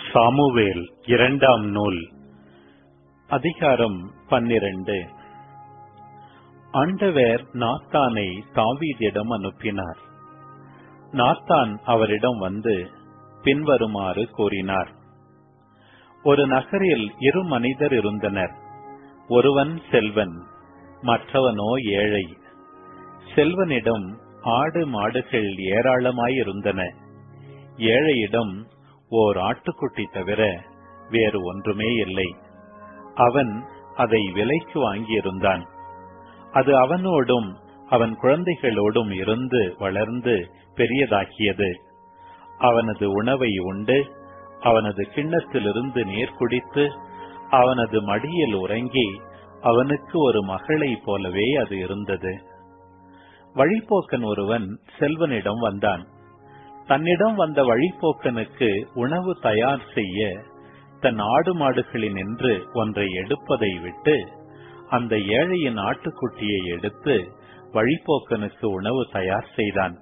Samuel இரண்டாம் நூல் அதிகாரம் பன்னிரண்டு ஆண்டவர் நாத்தானை தாவீதிடம் அனுப்பினார் நாத்தான் அவரிடம் வந்து பின்வருமாறு கூறினார் ஒரு நகரில் இரு மனிதர் இருந்தனர் ஒருவன் செல்வன் மற்றவனோ ஏழை செல்வனிடம் ஆடு மாடுகள் ஏராளமாயிருந்தன ஏழையிடம் ஓர் ஆட்டுக்குட்டி தவிர வேறு ஒன்றுமே இல்லை அவன் அதை விலைக்கு வாங்கியிருந்தான் அது அவனோடும் அவன் குழந்தைகளோடும் இருந்து வளர்ந்து பெரியதாக்கியது அவனது உணவை உண்டு அவனது கிண்ணத்திலிருந்து நீர் குடித்து அவனது மடியில் உறங்கி அவனுக்கு ஒரு மகளைப் போலவே அது இருந்தது வழிப்போக்கன் ஒருவன் செல்வனிடம் வந்தான் தன்னிடம் வந்த வழிப்போக்கனுக்கு உணவு தயார் செய்ய தன் ஆடு மாடுகளின் என்று ஒன்றை எடுப்பதை விட்டு அந்த ஏழையின் ஆட்டுக்குட்டியை எடுத்து வழிப்போக்கனுக்கு உணவு தயார் செய்தான்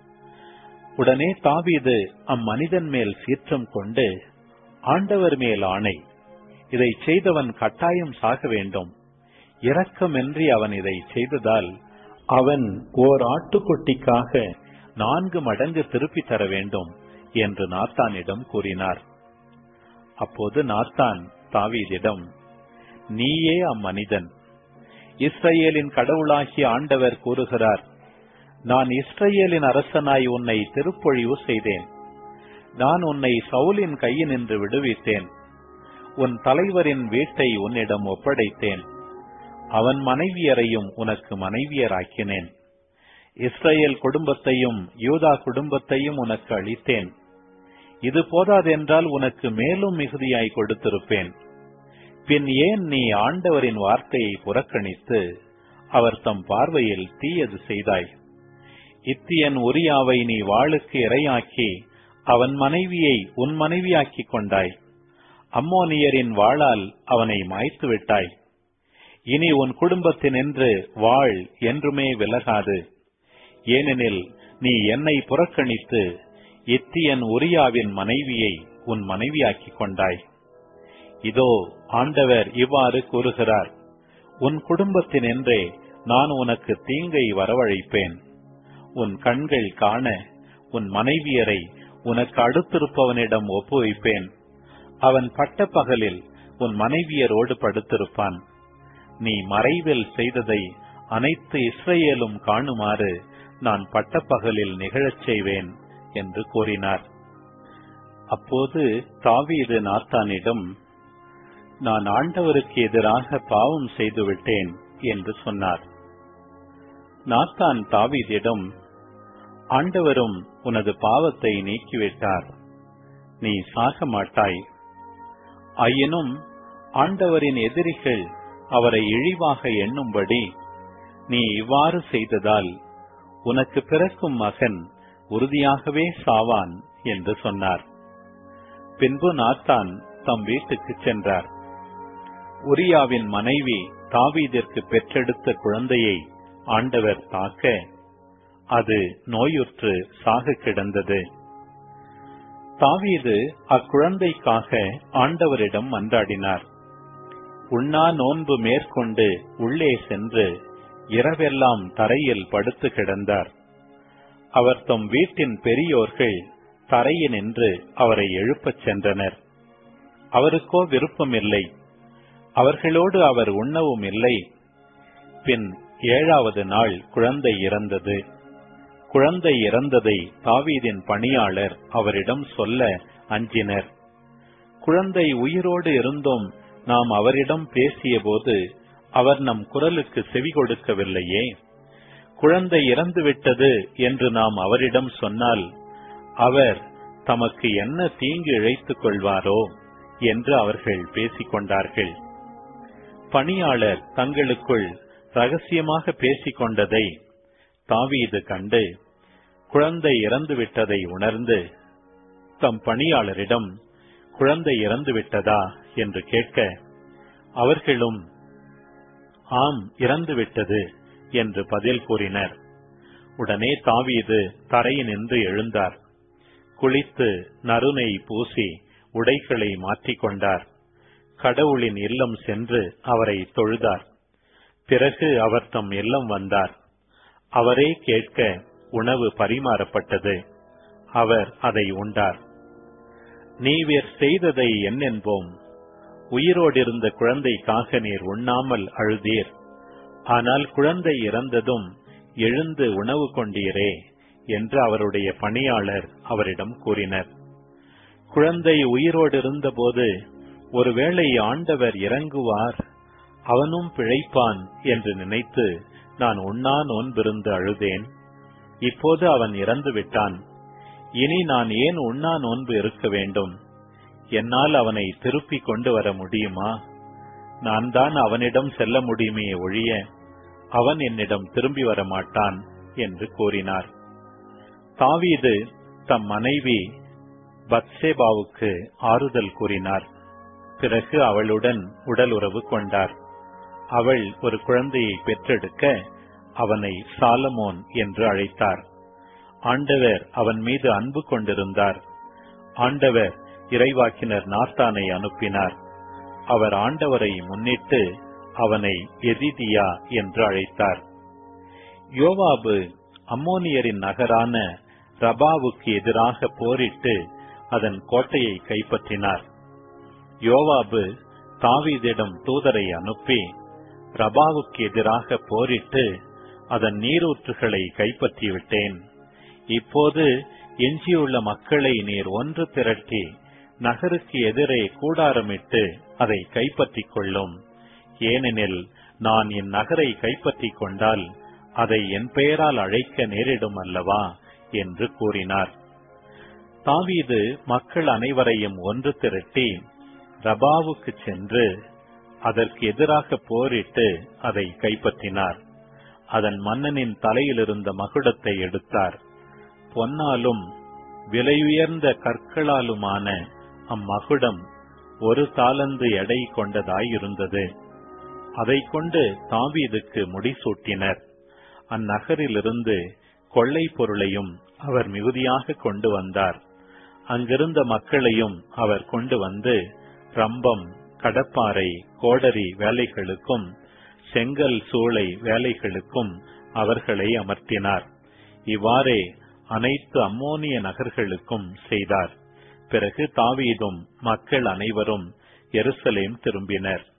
உடனே தாவீது அம்மனிதன் மேல் சீற்றம் கொண்டு ஆண்டவர் மேல் ஆணை இதை செய்தவன் கட்டாயம் சாக வேண்டும் இரக்கமின்றி அவன் இதை செய்ததால் அவன் ஓர் ஆட்டுக்குட்டிக்காக நான்கு மடங்கு திருப்பி தர வேண்டும் என்று நாத்தானிடம் கூறினார் அப்போது நாத்தான் தாவீதிடம் நீயே அம்மனிதன் இஸ்ரேலின் கடவுளாகிய ஆண்டவர் கூறுகிறார் நான் இஸ்ரேலின் அரசனாய் உன்னை திருப்பொழிவு செய்தேன் நான் உன்னை சவுலின் கையினின்று விடுவித்தேன் உன் தலைவரின் வீட்டை உன்னிடம் ஒப்படைத்தேன் அவன் மனைவியரையும் உனக்கு மனைவியராக்கினேன் இஸ்ரேல் குடும்பத்தையும் யூதா குடும்பத்தையும் உனக்கு அளித்தேன் இது போதாதென்றால் உனக்கு மேலும் மிகுதியாய் கொடுத்திருப்பேன் பின் ஏன் நீ ஆண்டவரின் வார்த்தையை புறக்கணித்து அவர் தம் பார்வையில் தீயது செய்தாய் இத்தியன் உரியாவை நீ வாளுக்கு இரையாக்கி அவன் மனைவியை உன் மனைவியாக்கிக் கொண்டாய் அம்மோனியரின் வாளால் அவனை மாய்த்து விட்டாய் இனி உன் குடும்பத்தினின்று வாழ் என்றுமே விலகாது ஏனெனில் நீ என்னை புறக்கணித்து இத்தியன் உரியாவின் மனைவியை உன் மனைவியாக்கிக் கொண்டாய் இதோ ஆண்டவர் இவ்வாறு கூறுகிறார் உன் குடும்பத்தினின்றே நான் உனக்கு தீங்கை வரவழைப்பேன் உன் கண்கள் காண உன் மனைவியரை உனக்கு அடுத்திருப்பவனிடம் ஒப்புவிப்பேன் அவன் பட்ட பகலில் உன் மனைவியரோடு படுத்திருப்பான் நீ மறைவில் செய்ததை அனைத்து இஸ்ரேலும் காணுமாறு நான் பட்டப்பகலில் நிகழச் செய்வேன் என்று கூறினார் அப்போது தாவீது நாத்தானிடம் நான் ஆண்டவருக்கு எதிராக பாவம் செய்துவிட்டேன் என்று சொன்னார் நாத்தான் தாவீதிடம் ஆண்டவரும் உனது பாவத்தை நீக்கிவிட்டார் நீ சாக மாட்டாய் ஆயினும் ஆண்டவரின் எதிரிகள் அவரை இழிவாக எண்ணும்படி நீ இவ்வாறு செய்ததால் உனக்கு பிறக்கும் மகன் உறுதியாகவே சாவான் என்று சொன்னார் பின்பு நாத்தான் தம் வீட்டுக்கு சென்றார் உரியாவின் மனைவி தாவீதிற்கு பெற்றெடுத்த குழந்தையை ஆண்டவர் தாக்க அது நோயுற்று சாக கிடந்தது தாவீது அக்குழந்தைக்காக ஆண்டவரிடம் மன்றாடினார் உண்ணா நோன்பு மேற்கொண்டு உள்ளே சென்று இரவெல்லாம் தரையில் படுத்து கிடந்தார் அவர் தம் வீட்டின் பெரியோர்கள் தரையினின்று அவரை எழுப்பச் சென்றனர் அவருக்கோ விருப்பமில்லை அவர்களோடு அவர் உண்ணவும் இல்லை பின் ஏழாவது நாள் குழந்தை இறந்தது குழந்தை இறந்ததை தாவீதின் பணியாளர் அவரிடம் சொல்ல அஞ்சினர் குழந்தை உயிரோடு இருந்தும் நாம் அவரிடம் பேசியபோது அவர் நம் குரலுக்கு செவி கொடுக்கவில்லையே குழந்தை இறந்துவிட்டது என்று நாம் அவரிடம் சொன்னால் அவர் தமக்கு என்ன தீங்கு இழைத்துக் கொள்வாரோ என்று அவர்கள் பேசிக் கொண்டார்கள் பணியாளர் தங்களுக்குள் ரகசியமாக பேசிக் கொண்டதை தாவீது கண்டு குழந்தை இறந்துவிட்டதை உணர்ந்து தம் பணியாளரிடம் குழந்தை இறந்துவிட்டதா என்று கேட்க அவர்களும் ஆம் இறந்துவிட்டது என்று பதில் கூறினர் உடனே தாவீது தரையினின்று எழுந்தார் குளித்து நறுனை பூசி உடைகளை மாற்றிக்கொண்டார் கடவுளின் இல்லம் சென்று அவரை தொழுதார் பிறகு அவர் தம் இல்லம் வந்தார் அவரே கேட்க உணவு பரிமாறப்பட்டது அவர் அதை உண்டார் நீவிர் செய்ததை என்னென்போம் உயிரோடிருந்த குழந்தைக்காக நீர் உண்ணாமல் அழுதீர் ஆனால் குழந்தை இறந்ததும் எழுந்து உணவு கொண்டீரே என்று அவருடைய பணியாளர் அவரிடம் கூறினர் குழந்தை உயிரோடு இருந்தபோது ஒருவேளை ஆண்டவர் இறங்குவார் அவனும் பிழைப்பான் என்று நினைத்து நான் உண்ணா நோன்பிருந்து அழுதேன் இப்போது அவன் இறந்து விட்டான் இனி நான் ஏன் உண்ணா நோன்பு இருக்க வேண்டும் என்னால் அவனை திருப்பி கொண்டு வர முடியுமா நான் தான் அவனிடம் செல்ல முடியுமே ஒழிய அவன் என்னிடம் திரும்பி வர மாட்டான் என்று கூறினார் தாவீது தம் மனைவி பத்சேபாவுக்கு ஆறுதல் கூறினார் பிறகு அவளுடன் உடல் உறவு கொண்டார் அவள் ஒரு குழந்தையை பெற்றெடுக்க அவனை சாலமோன் என்று அழைத்தார் ஆண்டவர் அவன் மீது அன்பு கொண்டிருந்தார் ஆண்டவர் இறைவாக்கினர் நாத்தானை அனுப்பினார் அவர் ஆண்டவரை முன்னிட்டு அவனை எதிதியா என்று அழைத்தார் யோவாபு அம்மோனியரின் நகரான ரபாவுக்கு எதிராக போரிட்டு அதன் கோட்டையை கைப்பற்றினார் யோவாபு தாவீதிடம் தூதரை அனுப்பி ரபாவுக்கு எதிராக போரிட்டு அதன் நீரூற்றுகளை கைப்பற்றிவிட்டேன் இப்போது எஞ்சியுள்ள மக்களை நீர் ஒன்று திரட்டி நகருக்கு எதிரே கூடாரமிட்டு அதை கைப்பற்றிக் கொள்ளும் ஏனெனில் நான் இந்நகரை கைப்பற்றிக் கொண்டால் அதை என் பெயரால் அழைக்க நேரிடும் அல்லவா என்று கூறினார் தாவீது மக்கள் அனைவரையும் ஒன்று திரட்டி ரபாவுக்கு சென்று அதற்கு எதிராக போரிட்டு அதை கைப்பற்றினார் அதன் மன்னனின் தலையிலிருந்த மகுடத்தை எடுத்தார் பொன்னாலும் விலையுயர்ந்த கற்களாலுமான அம்மகுடம் ஒரு தாளந்து எடை கொண்டதாயிருந்தது அதை கொண்டு தாவீதுக்கு முடிசூட்டினர் அந்நகரிலிருந்து கொள்ளை பொருளையும் அவர் மிகுதியாக கொண்டு வந்தார் அங்கிருந்த மக்களையும் அவர் கொண்டு வந்து ரம்பம் கடப்பாறை கோடரி வேலைகளுக்கும் செங்கல் சூளை வேலைகளுக்கும் அவர்களை அமர்த்தினார் இவ்வாறே அனைத்து அம்மோனிய நகர்களுக்கும் செய்தார் பிறகு தாவீதும் மக்கள் அனைவரும் எருசலேம் திரும்பினர்